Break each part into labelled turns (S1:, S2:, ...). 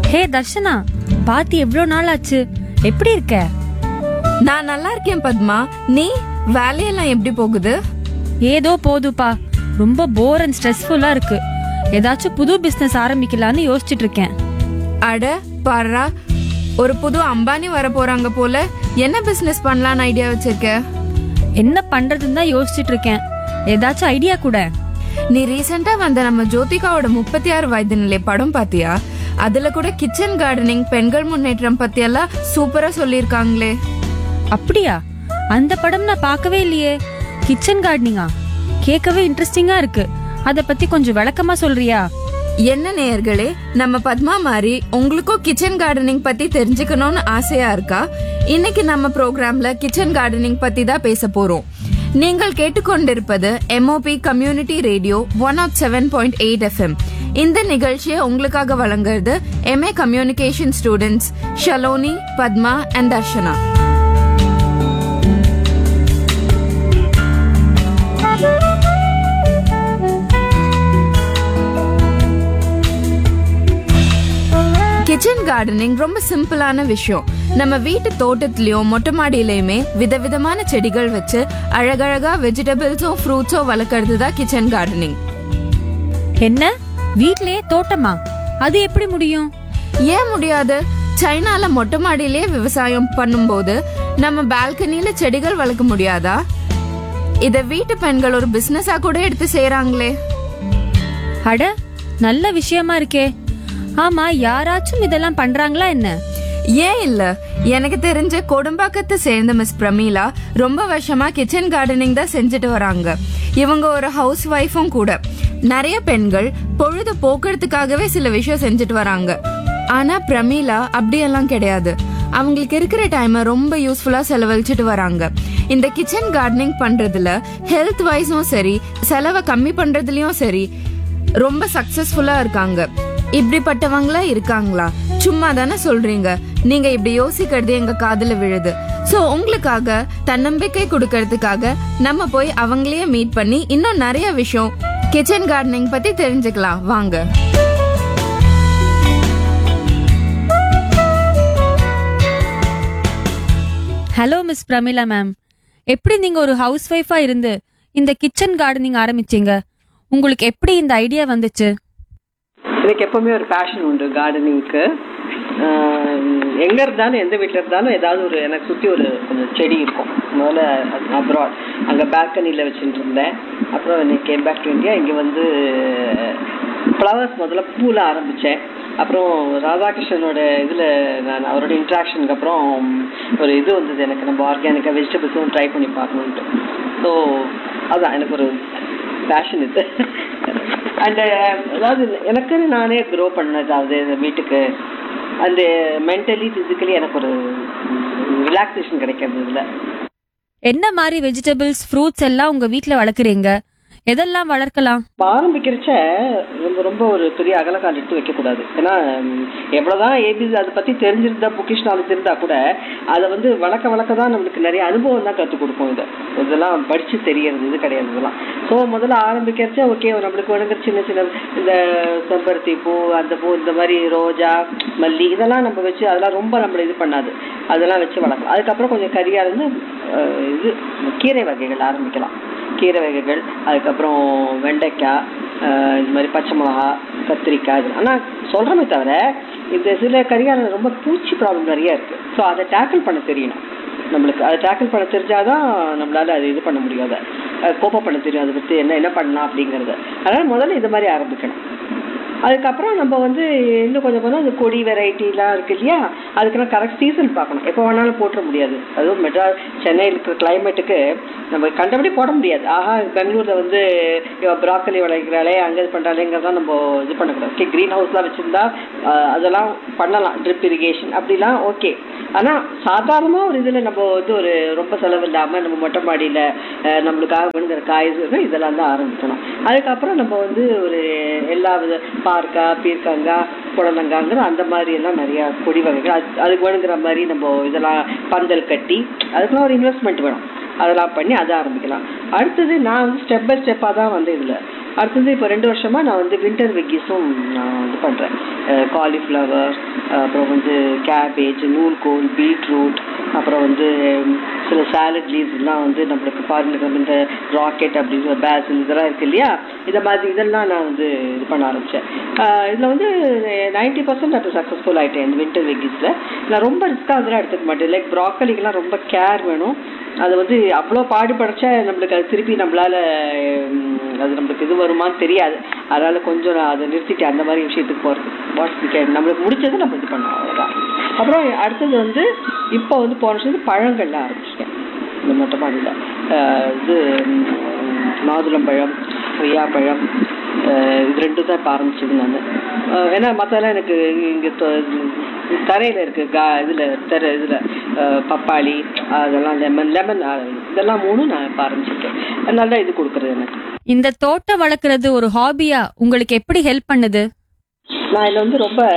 S1: ஹே தர்ஷனா பாத்தி எவ்வளோ நாள் ஆச்சு எப்படி இருக்க
S2: நான் நல்லா இருக்கேன் பத்மா நீ வேலையெல்லாம் எப்படி போகுது
S1: ஏதோ போதுப்பா ரொம்ப போர் அண்ட் ஸ்ட்ரெஸ்ஃபுல்லா இருக்கு ஏதாச்சும் புது பிசினஸ் ஆரம்பிக்கலாம்னு யோசிச்சுட்டு இருக்கேன்
S2: அட பாரா ஒரு புது அம்பானி வர போறாங்க போல என்ன பிசினஸ் பண்ணலாம்னு ஐடியா வச்சிருக்க
S1: என்ன பண்றதுன்னு தான் யோசிச்சுட்டு இருக்கேன் ஏதாச்சும் ஐடியா கூட
S2: நீ ரீசெண்டா வந்த நம்ம ஜோதிகாவோட முப்பத்தி ஆறு வயது நிலை படம் பாத்தியா அதுல கூட கிச்சன் கார்டனிங் பெண்கள் முன்னேற்றம் பத்தி எல்லாம் சூப்பரா சொல்லியிருக்காங்களே
S1: அப்படியா அந்த படம் நான் பார்க்கவே இல்லையே கிச்சன் கார்டனிங்கா கேட்கவே இன்ட்ரெஸ்டிங்கா இருக்கு அத பத்தி கொஞ்சம் விளக்கமா சொல்றியா
S2: என்ன நேயர்களே நம்ம பத்மா மாதிரி உங்களுக்கும் கிச்சன் கார்டனிங் பத்தி தெரிஞ்சுக்கணும்னு ஆசையா இருக்கா இன்னைக்கு நம்ம ப்ரோக்ராம்ல கிச்சன் கார்டனிங் பத்தி தான் பேச போறோம் நீங்கள் கேட்டுக்கொண்டிருப்பது MOP community radio one ought seven point eight FM இந்த நிகழ்ச்சியை உங்களுக்காக வழங்குறது MA communication students Shaloni Padma and Darshana kitchen gardening ரொம்ப சிம்பிளான விஷயம் நம்ம வீட்டு தோட்டத்திலயும் மொட்டை மாடியிலயுமே விதவிதமான செடிகள் வச்சு அழகழகா வெஜிடபிள்ஸும் ஃப்ரூட்ஸும் வளர்க்கறது தான் கிச்சன் கார்டனிங்
S1: என்ன வீட்லயே தோட்டமா அது எப்படி முடியும்
S2: ஏன் முடியாது சைனால மொட்டை மாடியிலே விவசாயம் பண்ணும்போது நம்ம பால்கனில செடிகள் வளர்க்க முடியாதா இத வீட்டு பெண்கள் ஒரு பிசினஸா கூட எடுத்து செய்யறாங்களே
S1: அட நல்ல விஷயமா இருக்கே ஆமா யாராச்சும் இதெல்லாம் பண்றாங்களா என்ன
S2: ஏன் இல்ல எனக்கு தெரிஞ்ச கொடும்பாக்கத்தை சேர்ந்த மிஸ் பிரமீளா ரொம்ப வருஷமா கிச்சன் கார்டனிங் தான் செஞ்சுட்டு வராங்க இவங்க ஒரு ஹவுஸ் ஒய்ஃபும் கூட நிறைய பெண்கள் பொழுது போக்குறதுக்காகவே சில விஷயம் செஞ்சுட்டு வராங்க ஆனா பிரமீளா அப்படியெல்லாம் கிடையாது அவங்களுக்கு இருக்கிற டைமை ரொம்ப யூஸ்ஃபுல்லா செலவழிச்சிட்டு வராங்க இந்த கிச்சன் கார்டனிங் பண்றதுல ஹெல்த் வைஸும் சரி செலவை கம்மி பண்றதுலயும் சரி ரொம்ப சக்சஸ்ஃபுல்லா இருக்காங்க இப்படிப்பட்டவங்களா இருக்காங்களா சும்மா தானே சொல்றீங்க நீங்க இப்படி யோசிக்கிறது எங்க காதுல விழுது சோ உங்களுக்காக தன்னம்பிக்கை கொடுக்கறதுக்காக நம்ம போய் அவங்களையே மீட் பண்ணி இன்னும் நிறைய விஷயம் கிச்சன் கார்டனிங் பத்தி தெரிஞ்சுக்கலாம் வாங்க
S1: ஹலோ மிஸ் பிரமிளா மேம் எப்படி நீங்க ஒரு ஹவுஸ் ஒய்ஃபா இருந்து இந்த கிச்சன் கார்டனிங் ஆரம்பிச்சீங்க உங்களுக்கு எப்படி இந்த ஐடியா வந்துச்சு
S3: எனக்கு எப்பவுமே ஒரு பேஷன் உண்டு கார்டனிங்க்கு எங்க இருந்தாலும் எந்த வீட்டில் இருந்தாலும் ஏதாவது ஒரு எனக்கு சுற்றி ஒரு கொஞ்சம் செடி இருக்கும் முதல்ல அப்ராட் அங்கே பால்கனியில் வச்சுட்டு இருந்தேன் அப்புறம் இன்னைக்கு கேம் பேக் டு இந்தியா இங்கே வந்து ஃப்ளவர்ஸ் முதல்ல பூவில் ஆரம்பித்தேன் அப்புறம் ராதாகிருஷ்ணனோட இதில் நான் அவரோட இன்ட்ராக்ஷனுக்கு அப்புறம் ஒரு இது வந்தது எனக்கு நம்ம ஆர்கானிக்காக வெஜிடபிள்ஸும் ட்ரை பண்ணி பார்க்கணுன்ட்டு ஸோ அதான் எனக்கு ஒரு பேஷன் இது அண்ட் அதாவது எனக்குன்னு நானே க்ரோ பண்ணது அது வீட்டுக்கு அந்த மென்டலி ஃபிசிக்கலி எனக்கு ஒரு ரிலாக்ஸேஷன் கிடைக்கிறது இதில்
S1: என்ன மாதிரி வெஜிடபிள்ஸ் ஃப்ரூட்ஸ் எல்லாம் உங்க வீட்ல வளர்க்குறீங்க எதெல்லாம் வளர்க்கலாம்
S3: இப்போ ஆரம்பிக்கிறச்ச ரொம்ப ரொம்ப ஒரு பெரிய அகலக்கால் எடுத்து வைக்கக்கூடாது ஏன்னா ம், எவ்வளவுதான் ஏபிசி அதை பற்றி தெரிஞ்சிருந்தா புக்கிஷ் நாலேஜ் இருந்தால் கூட அதை வந்து வளர்க்க வளர்க்க தான் நம்மளுக்கு நிறைய அனுபவம் தான் கற்றுக் கொடுக்கும் இது இதெல்லாம் படித்து தெரியறது இது கிடையாது இதெல்லாம் ஸோ முதல்ல ஆரம்பிக்கிறச்ச ஓகே நம்மளுக்கு வேணுங்கிற சின்ன சின்ன இந்த செம்பருத்தி பூ அந்த பூ இந்த மாதிரி ரோஜா மல்லி இதெல்லாம் நம்ம வச்சு அதெல்லாம் ரொம்ப நம்மளை இது பண்ணாது அதெல்லாம் வச்சு வளர்க்கலாம் அதுக்கப்புறம் கொஞ்சம் கரியாக இருந்து அஹ், இது கீரை வகைகள் ஆரம்பிக்கலாம் கீரை வகைகள் அதுக்கப்புறம் வெண்டைக்காய் ஆஹ் இது மாதிரி பச்சை மிளகா கத்திரிக்காய் இது ஆனால் சொல்கிறோமே தவிர இந்த சில கரிகால ரொம்ப பூச்சி ப்ராப்ளம் நிறைய இருக்குது ஸோ அதை டேக்கிள் பண்ண தெரியணும் நம்மளுக்கு அதை டேக்கிள் பண்ண தெரிஞ்சாதான் நம்மளால அது இது பண்ண முடியாது கோப்பம் பண்ண தெரியும் அதை பற்றி என்ன என்ன பண்ணலாம் அப்படிங்கிறத அதனால் முதல்ல இது மாதிரி ஆரம்பிக்கணும் அதுக்கப்புறம் நம்ம வந்து இன்னும் கொஞ்சம் கொஞ்சம் அந்த கொடி வெரைட்டிலாம் இருக்கு இல்லையா அதுக்கெல்லாம் கரெக்ட் சீசன் பார்க்கணும் எப்போ வேணாலும் போட்டுற முடியாது அதுவும் மெட்ராஸ் சென்னையில் இருக்கிற கிளைமேட்டுக்கு நம்ம கண்டபடி போட முடியாது ஆஹா பெங்களூரில் வந்து ப்ராக்கலி விளைக்கிறாளே அங்கே இது பண்ணுறாளேங்கிறதான் நம்ம இது பண்ணக்கூடாது ஓகே க்ரீன் ஹவுஸ்லாம் வச்சுருந்தா அதெல்லாம் பண்ணலாம் ட்ரிப் இரிகேஷன் அப்படிலாம் ஓகே ஆனால் சாதாரணமாக ஒரு இதில் நம்ம வந்து ஒரு ரொம்ப செலவு இல்லாமல் நம்ம மொட்டை மாடியில் அஹ், நம்மளுக்காக வேணுங்கிற காய்கறிகள் இதெல்லாம் தான் ஆரம்பிக்கணும் அதுக்கப்புறம் நம்ம வந்து ஒரு எல்லா வித பார்க்காய் பீர்க்கங்காய் புடலங்காங்கிற அந்த மாதிரி எல்லாம் நிறையா கொடி வகைகள் அது அதுக்கு வேணுங்கிற மாதிரி நம்ம இதெல்லாம் பந்தல் கட்டி அதுக்கெல்லாம் ஒரு இன்வெஸ்ட்மெண்ட் வேணும் அதெல்லாம் பண்ணி அதை ஆரம்பிக்கலாம் அடுத்தது நான் வந்து ஸ்டெப் பை ஸ்டெப்பாக தான் வந்து இதில் அடுத்தது இப்போ ரெண்டு வருஷமா நான் வந்து வின்டர் வெக்கீஸும் நான் இது பண்ணுறேன் காலிஃப்ளவர் அப்புறம் வந்து கேபேஜ் நூல்கோல் பீட்ரூட் அப்புறம் வந்து ம், சில சாலட் லீவ்ஸ்லாம் வந்து நம்மளுக்கு பாருங்க இந்த ராக்கெட் அப்படிங்கிற பேசில் இதெல்லாம் இருக்கு இல்லையா இதை மாதிரி இதெல்லாம் நான் வந்து இது பண்ண ஆரம்பித்தேன் இதில் வந்து நைன்ட்டி பர்சன்ட் அப்போ சக்ஸஸ்ஃபுல் ஆகிட்டேன் இந்த வின்டர் வெக்கிஸில் நான் ரொம்ப ரிஸ்க்காக அதெல்லாம் எடுத்துக்க மாட்டேன் லைக் ப்ராக்கலிக்கெலாம் ரொம்ப கேர் வேணும் அது வந்து அவ்வளோ பாடுபடைச்சா நம்மளுக்கு அது திருப்பி நம்மளால ம், அது நம்மளுக்கு இது வருமான்னு தெரியாது அதனால கொஞ்சம் நான் அதை நிறுத்திட்டு அந்த மாதிரி விஷயத்துக்கு போகிறது வாட்ஸ் நம்மளுக்கு முடிச்சது நம்ம இது பண்ணோம் அவ்வளோதான் அப்புறம் அடுத்தது வந்து இப்போ வந்து போன வருஷம் பழங்கள்லாம் ஆரம்பிச்சிட்டேன் இந்த மொட்டை மாடியில் இது ம், மாதுளம்பழம் கொய்யாப்பழம் அஹ், இது ரெண்டும் தான் இப்போ ஆரம்பிச்சது நான் ஏன்னா மற்றெல்லாம் எனக்கு இங்கே தரையில் இருக்கு கா இதில் தர இதில் பப்பாளி அதெல்லாம் லெமன் லெமன் இதெல்லாம் மூணும் நான் இப்போ ஆரம்பிச்சிருக்கேன் நல்லா இது கொடுக்குறது எனக்கு
S1: இந்த தோட்டம் வளர்க்கறது ஒரு ஹாபியா உங்களுக்கு எப்படி ஹெல்ப் பண்ணுது
S3: நான் இதில் வந்து ரொம்ப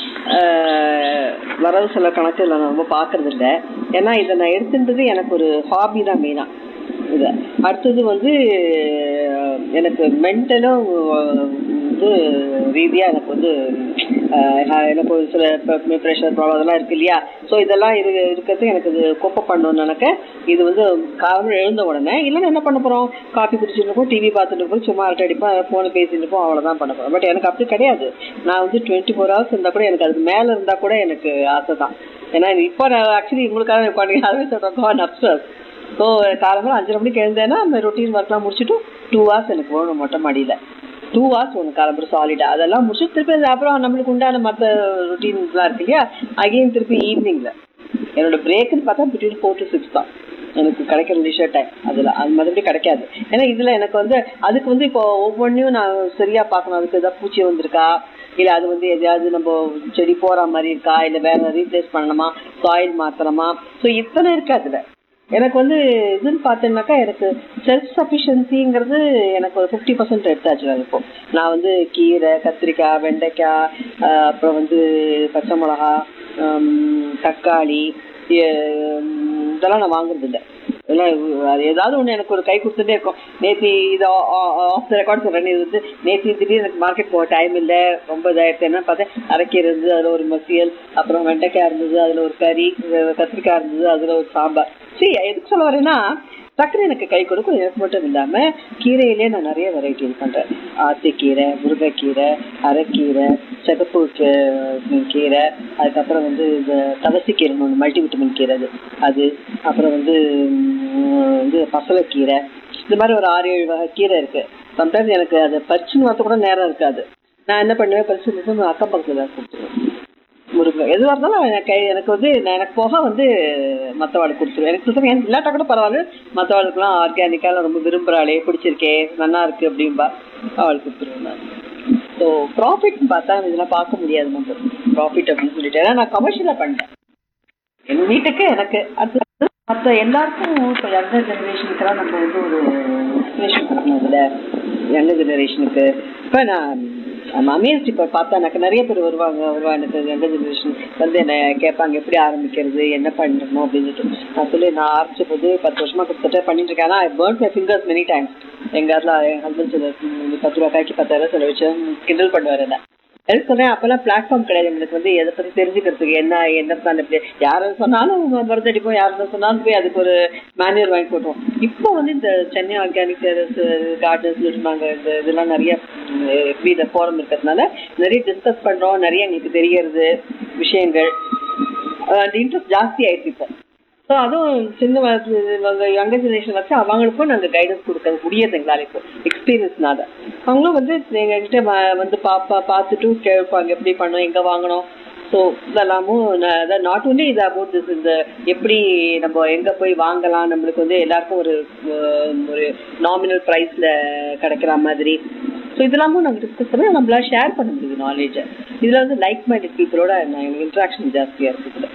S3: அஹ், வரவு செலவு கணக்கு இதில் நான் ரொம்ப பார்க்கறது இல்லை ஏன்னா இதை நான் எடுத்துன்றது எனக்கு ஒரு ஹாபி தான் மெயினாக இதை அடுத்தது வந்து அஹ், எனக்கு மென்டலும் வந்து ரீதியாக எனக்கு வந்து அஹ், எனக்கு ஒரு சில ப்ரெஷர் ப்ராப்ளம் அதெல்லாம் இருக்கு இல்லையா ஸோ இதெல்லாம் இரு இருக்கிறது எனக்கு இது கோப்ப பண்ணணும்னு நினைக்க இது வந்து காரணம் எழுந்த உடனே இல்லைன்னா என்ன பண்ண போகிறோம் காஃபி குடிச்சிட்டு இருப்போம் டிவி பார்த்துட்டு இருப்போம் சும்மா அரட்டை அடிப்போம் ஃபோனை பேசிட்டு இருப்போம் அவ்வளோதான் பண்ண போகிறோம் பட் எனக்கு அப்படி கிடையாது நான் வந்து டுவெண்ட்டி ஃபோர் ஹவர்ஸ் இருந்தால் கூட எனக்கு அதுக்கு மேலே இருந்தால் கூட எனக்கு ஆசை தான் ஏன்னா இப்போ நான் ஆக்சுவலி உங்களுக்காக பண்ணி அதுவே சொல்கிறேன் அப்சர்ஸ் ஸோ காலம்பரம் அஞ்சரை மணிக்கு எழுந்தேன்னா அந்த ரொட்டீன் ஒர்க்லாம் முடிச்சுட்டு டூ ஹவர்ஸ் எனக்கு வேணும் மொட்டை மாடியில் டூ ஹவர்ஸ் ஒன்று காலம்பரம் சாலிடாக அதெல்லாம் முடிச்சுட்டு திருப்பி அது அப்புறம் நம்மளுக்கு உண்டான மற்ற ரொட்டீன்ஸ்லாம் இருக்கு இல்லையா அகெயின் திருப்பி ஈவினிங்கில் என்னோட பிரேக்குன்னு பார்த்தா பிட்வீன் ஃபோர் டு சிக்ஸ் தான் எனக்கு கிடைக்கிற லிஷர் டைம் அதில் அது மறுபடியும் கிடைக்காது ஏன்னா இதில் எனக்கு வந்து அதுக்கு வந்து இப்போ ஒவ்வொன்றையும் நான் சரியாக பார்க்கணும் அதுக்கு ஏதாவது பூச்சி வந்திருக்கா இல்லை அது வந்து எதையாவது நம்ம செடி போகிற மாதிரி இருக்கா இல்லை வேற ரீப்ளேஸ் பண்ணணுமா சாயில் மாற்றணுமா ஸோ இத்தனை இருக்கு அதில் எனக்கு வந்து இதுன்னு பார்த்தேன்னாக்கா எனக்கு செல்ஃப் சஃபிஷியன்சிங்கிறது எனக்கு ஒரு ஃபிஃப்டி பர்சன்ட் எடுத்தாச்சு நான் இப்போ நான் வந்து கீரை கத்திரிக்காய் வெண்டைக்காய் ஆஹ் அப்புறம் வந்து பச்சை மிளகா ஹம், தக்காளி எ- இதெல்லாம் நான் வாங்குறது இல்லை இதெல்லாம் அது ஏதாவது ஒன்று எனக்கு ஒரு கை கொடுத்துட்டே இருக்கும் நேத்தி இது ஆஃப் த ரெக்கார்ட் சொல்கிறேன் இது வந்து நேத்தி திடீர்னு எனக்கு மார்க்கெட் போக டைம் இல்லை ரொம்ப இதாகிடுச்சு என்ன பார்த்தேன் அரைக்கீரை இருந்தது அதில் ஒரு மசியல் அப்புறம் வெண்டைக்காய் இருந்தது அதில் ஒரு கறி அஹ் கத்திரிக்காய் இருந்தது அதில் ஒரு சாம்பார் சரி எதுக்கு சொல்ல வரேன்னா டக்குனு எனக்கு கை கொடுக்கும் எனக்கு மட்டும் இல்லாமல் கீரையிலே நான் நிறைய வெரைட்டி இது பண்ணுறேன் ஆத்திக்கீரை முருங்கைக்கீரை அரைக்கீரை சிகப்பு கீ- கீரை அதுக்கப்புறம் வந்து இந்த தவசிக்கீரைன்னு ஒன்று மல்டி விட்டமின் கீரை அது அது அப்புறம் வந்து ம், இது பசலைக்கீரை இந்த மாதிரி ஒரு ஆறு ஏழு வகை கீரை இருக்கு சம்டைம்ஸ் எனக்கு அதை பறிச்சுன்னு வரத்து கூட நேரம் இருக்காது நான் என்ன பண்ணுவேன் பறிச்சு நிறுத்தி அக்கம் பக்கத்தில் கொடுத்துருவேன் முருங்கை எதுவாக இருந்தாலும் எனக்கு எனக்கு வந்து நான் எனக்கு போக வந்து மற்றவாளுக்கு கொடுத்துருவேன் எனக்கு கொடுத்துருவேன் எனக்கு இல்லாட்டா கூட பரவாயில்ல மற்றவாளுக்குலாம் ஆர்கானிக்காக ரொம்ப விரும்புகிறாளே பிடிச்சிருக்கே நல்லா இருக்கு அப்படின்பா அவளுக்கு கொடுத்துருவேன் நான் ஸோ ப்ராஃபிட் பார்த்தா இதெல்லாம் பார்க்க முடியாது நம்ம ப்ராஃபிட் அப்படின்னு சொல்லிட்டு ஏன்னா நான் கமர்ஷியலாக பண்ணிட்டேன் என் வீட்டுக்கு எனக்கு அது மற்ற எல்லாருக்கும் இப்போ யங்கர் ஜெனரேஷனுக்கெல்லாம் நம்ம வந்து ஒரு இன்ஸ்பிரேஷன் கொடுக்கணும் இதில் யங்கர் ஜெனரேஷனுக்கு இப்போ நான் அமேஸ்ட் இப்போ பார்த்தா எனக்கு நிறைய பேர் வருவாங்க வருவா எனக்கு யங்கர் ஜெனரேஷன் வந்து என்ன கேட்பாங்க எப்படி ஆரம்பிக்கிறது என்ன பண்ணணும் அப்படின்னு சொல்லிட்டு நான் சொல்லி நான் ஆரம்பிச்ச போது பத்து வருஷமா கிட்டத்தட்ட பண்ணிட்டு இருக்கேன் ஆனால் I burn my fingers many times எங்கள் அதில் என் ஹஸ்பண்ட் சொல்ல பத்து ரூபா காய்க்கு பத்தாயிரம் செலவு வச்சு கிண்டல் பண்ணுவார் என்ன எதுக்கு சொல்றேன் அப்பெல்லாம் பிளாட்ஃபார்ம் கிடையாது எனக்கு வந்து எதை பத்தி தெரிஞ்சுக்கிறதுக்கு என்ன என்ன தான் எப்படி யாரை சொன்னாலும் மருந்தடிப்போம் யாரை சொன்னாலும் போய் அதுக்கு ஒரு மேனுவல் வாங்கி போட்டுருவோம் இப்போ வந்து இந்த சென்னை ஆர்கானிக் கார்டன்ஸ் இருந்தாங்க இந்த இதெல்லாம் நிறைய எப்படி இந்த ஃபோரம் இருக்கிறதுனால நிறைய டிஸ்கஸ் பண்றோம் நிறைய எங்களுக்கு தெரியறது விஷயங்கள் அந்த இன்ட்ரெஸ்ட் ஜாஸ்தி ஆயிடுச்சு இப்போ ஸோ அதுவும் சின்ன வயசு யங்கர் ஜெனரேஷன் வச்சு அவங்களுக்கும் நாங்கள் கைடன்ஸ் கொடுக்க முடியாது எங்களால் இப்போ எக்ஸ்பீரியன்ஸ்னால அவங்களும் வந்து எங்ககிட்ட வ- வந்து பாப்பா பார்த்துட்டு கேட்பாங்க எப்படி பண்ணோம் எங்கே வாங்கணும் ஸோ இதெல்லாமும் நாட் ஒன்லி இது அபவுட் திஸ் இந்த எப்படி நம்ம எங்கே போய் வாங்கலாம் நம்மளுக்கு வந்து எல்லாருக்கும் ஒரு அஹ், ஒரு நாமினல் ப்ரைஸில் கிடைக்கிற மாதிரி ஸோ இதெல்லாமும் நாங்கள் டிஸ்கஸ் பண்ணி நம்மளால ஷேர் பண்ண முடியுது நாலேஜை இதில் வந்து லைக் மைண்டட் பீப்புளோட எனக்கு இன்ட்ராக்ஷன் ஜாஸ்தியாக இருக்குது இதுல.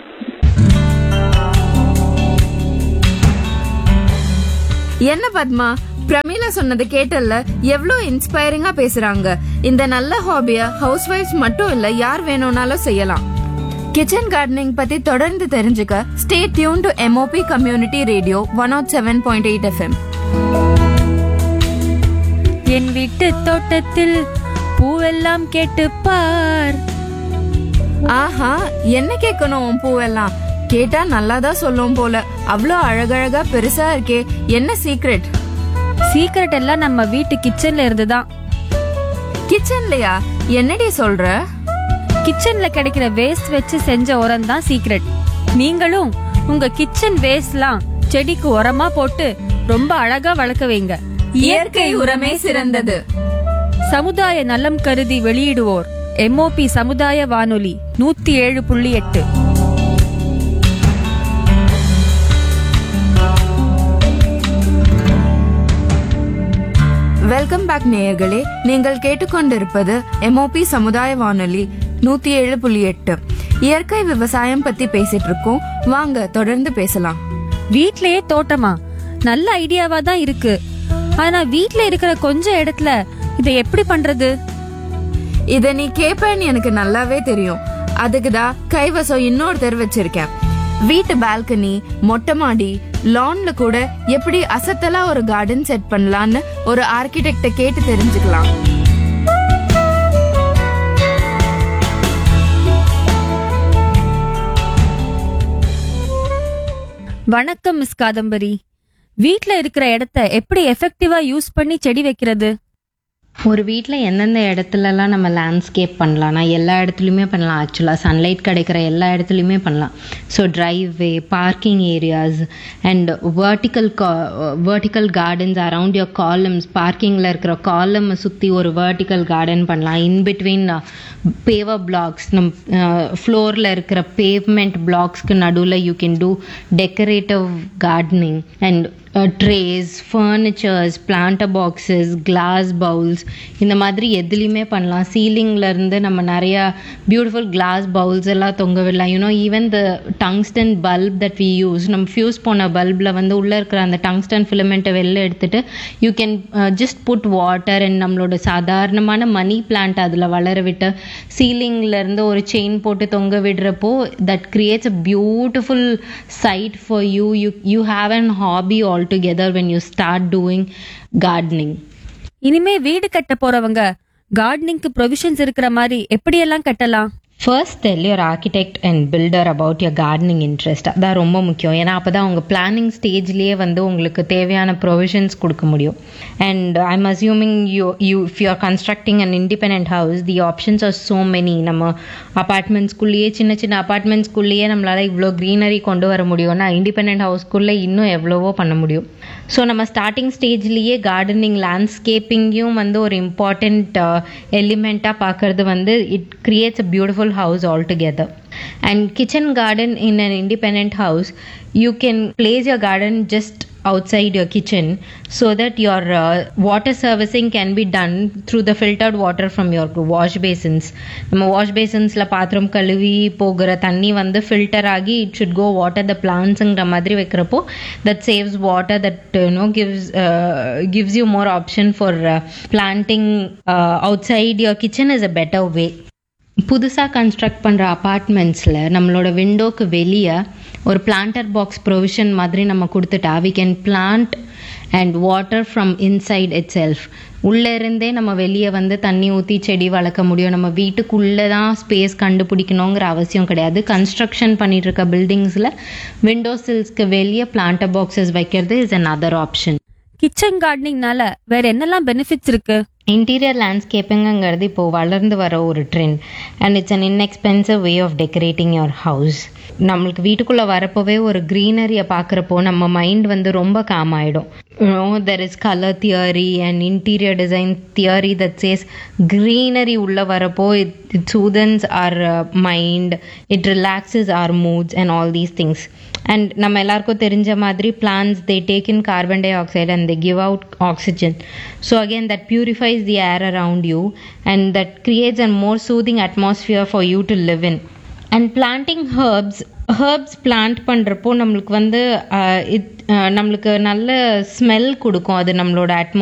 S2: என்ன பத்மா பிரமீளா சொன்னது கேட்டல்ல எவ்வளோ இன்ஸ்பைரிங்கா பேசுறாங்க இந்த நல்ல ஹாபிய ஹவுஸ் ஒய்ஃப்ஸ் மட்டும் இல்ல யார் வேணும்னாலும் செய்யலாம் கிச்சன் கார்டனிங் பத்தி தொடர்ந்து தெரிஞ்சுக்க stay tuned to MOP community radio one nought seven point eight FM
S1: என் வீட்டு தோட்டத்தில் பூவெல்லாம் கேட்டுப் பார்
S2: ஆஹா என்ன கேட்கணும் உன் பூவெல்லாம் கேட்டா நல்லாதான் சொல்லும் போல அவ்வளோ அழகழகா பெருசா இருக்கே என்ன சீக்ரெட்
S1: சீக்ரெட் எல்லாம் நம்ம வீட்டு கிச்சன்ல இருந்து தான்
S2: கிச்சன்லயா என்னடி சொல்ற
S1: கிச்சன்ல கிடைக்கிற வேஸ்ட் வச்சு செஞ்ச உரம் தான் சீக்ரெட் நீங்களும் உங்க கிச்சன் வேஸ்ட்லாம் செடிக்கு உரமா போட்டு ரொம்ப அழகா வளர்க்க வைங்க
S2: இயற்கை உரமே சிறந்தது
S1: சமுதாய நலம் கருதி வெளியிடுவோர் எம்ஓபி சமுதாய வானொலி நூத்தி ஏழு புள்ளி எட்டு
S2: வெல்கம் பேக் நேயர்களே நீங்கள் கேட்டுக்கொண்டிருப்பது எம்ஓபி சமுதாய வானொலி நூத்தி ஏழு புள்ளி எட்டு இயற்கை விவசாயம் பத்தி பேசிட்டு இருக்கோம் வாங்க தொடர்ந்து பேசலாம்
S1: வீட்லயே தோட்டமா நல்ல ஐடியாவா தான் இருக்கு ஆனா வீட்ல இருக்கிற கொஞ்சம் இடத்துல இதை எப்படி பண்றது
S2: இத நீ கேப்பேன்னு எனக்கு நல்லாவே தெரியும் அதுக்கு தான் கைவசம் இன்னொருத்தர் வச்சிருக்கேன் வீட்டு பால்கனி மொட்டை மாடி லான்ல கூட எப்படி அசத்தலா ஒரு கார்டன் செட் பண்ணலான்னு ஒரு ஆர்கிடெக்ட கேட்டு தெரிஞ்சுக்கலாம்
S1: வணக்கம் மிஸ் காதம்பரி வீட்ல இருக்கிற இடத்த எப்படி எஃபெக்டிவா யூஸ் பண்ணி செடி வைக்கிறது
S4: ஒரு வீட்டில் எந்தெந்த இடத்துலலாம் நம்ம லேண்ட்ஸ்கேப் பண்ணலாம்னா எல்லா இடத்துலையுமே பண்ணலாம் ஆக்சுவலாக சன்லைட் கிடைக்கிற எல்லா இடத்துலையுமே பண்ணலாம் so driveway parking areas and vertical vertical gardens around your columns பார்க்கிங்கில் இருக்கிற காலம் சுற்றி ஒரு வேர்ட்டிக்கல் கார்டன் பண்ணலாம் இன் பிட்வீன் பேவர் பிளாக்ஸ் நம் ஃப்ளோரில் இருக்கிற பேவ்மெண்ட் பிளாக்ஸ்க்கு நடுவில் you can do decorative gardening and trays furnitures planter boxes glass bowls இந்த மாதிரி எதுலேயுமே பண்ணலாம் சீலிங்ல இருந்து நம்ம நிறையா பியூட்டிஃபுல் கிளாஸ் பவுல்ஸ் எல்லாம் தொங்க விடலாம் you know even the tungsten bulb that we use நம்ம ஃபியூஸ் போன பல்பில் வந்து உள்ளே இருக்கிற அந்த டங்ஸ்டன் ஃபிலமெண்ட்டை வெளில எடுத்துட்டு you can just put water and நம்மளோட சாதாரணமான மணி பிளான்ட் அதில் வளர விட்டு சீலிங்ல இருந்து ஒரு செயின் போட்டு தொங்க விடுறப்போ that creates a beautiful sight for you you you have an hobby altogether when you start doing gardening
S1: இனிமே வீடு கட்ட போறவங்க கார்டனிங்க்கு ப்ரொவிஷன்ஸ் இருக்கிற மாதிரி எப்படியெல்லாம் கட்டலாம்
S4: first tell your architect and builder about your gardening interest அதான் ரொம்ப முக்கியம் ஏன்னா அப்போ தான் உங்கள் பிளானிங் ஸ்டேஜ்லேயே வந்து உங்களுக்கு தேவையான ப்ரொவிஷன்ஸ் கொடுக்க முடியும் and I'm assuming you you if you are constructing an independent house the options are so many நம்ம அப்பார்ட்மெண்ட்ஸ்குள்ளேயே சின்ன சின்ன அப்பார்ட்மெண்ட்ஸ்குள்ளேயே நம்மளால் இவ்வளோ க்ரீனரி கொண்டு வர முடியும்னா இண்டிபெண்ட் ஹவுஸ்க்குள்ளே இன்னும் எவ்வளவோ பண்ண முடியும் ஸோ நம்ம ஸ்டார்டிங் ஸ்டேஜ்லேயே கார்டனிங் லேண்ட்ஸ்கேப்பிங்கையும் வந்து ஒரு இம்பார்ட்டண்ட் எலிமெண்ட்டாக பார்க்கறது வந்து it creates a beautiful house altogether. And kitchen garden in an independent house, you can place your garden just outside your kitchen so that your uh, water servicing can be done through the filtered water from your wash basins நம்ம wash பேசின்ஸில் பாத்திரம் கழுவி போகிற தண்ணி வந்து filter ஆகி it should go water the பிளான்ஸுங்கிற மாதிரி வைக்கிறப்போ that saves water that you know gives gives you more option for planting outside your kitchen is a better way புதுசாக கன்ஸ்ட்ரக்ட் பண்ணுற அப்பார்ட்மெண்ட்ஸில் நம்மளோட விண்டோக்கு வெளியே ஒரு பிளான்டர் பாக்ஸ் ப்ரொவிஷன் மாதிரி நம்ம கொடுத்துட்டா we can plant and water from inside itself உள்ளே இருந்தே நம்ம வெளியே வந்து தண்ணி ஊற்றி செடி வளர்க்க முடியும் நம்ம வீட்டுக்குள்ளே தான் ஸ்பேஸ் கண்டுபிடிக்கணுங்கிற அவசியம் கிடையாது கன்ஸ்ட்ரக்ஷன் பண்ணிட்டு இருக்க பில்டிங்ஸில் விண்டோ சில்ஸ்க்கு வெளியே பிளான்டர் பாக்ஸஸ் வைக்கிறது is another option
S1: kitchen கார்டனிங்னால வேற என்னெல்லாம் பெனிஃபிட்ஸ் இருக்கு
S4: இன்டீரியர் லேண்ட்ஸ்கேப்பிங்கிறது இப்போது வளர்ந்து வர ஒரு trend and it's an inexpensive way of decorating your house நம்மளுக்கு வீட்டுக்குள்ளே வரப்போவே ஒரு க்ரீனரியை பார்க்குறப்போ நம்ம மைண்ட் வந்து ரொம்ப காம் ஆகிடும் there is colour theory and interior design theory that says greenery உள்ளே வரப்போ it it soothens our mind it relaxes our moods and all these things and நம்ம எல்லாருக்கும் தெரிஞ்ச மாதிரி plants they take in carbon dioxide and they give out oxygen so again that purifies the air around you and that creates and more soothing atmosphere for you to live in and planting herbs herbs plant பண்ணுறப்போ நம்மளுக்கு வந்து it நம்மளுக்கு நல்ல smell கொடுக்கும் அது நம்மளோட ATMA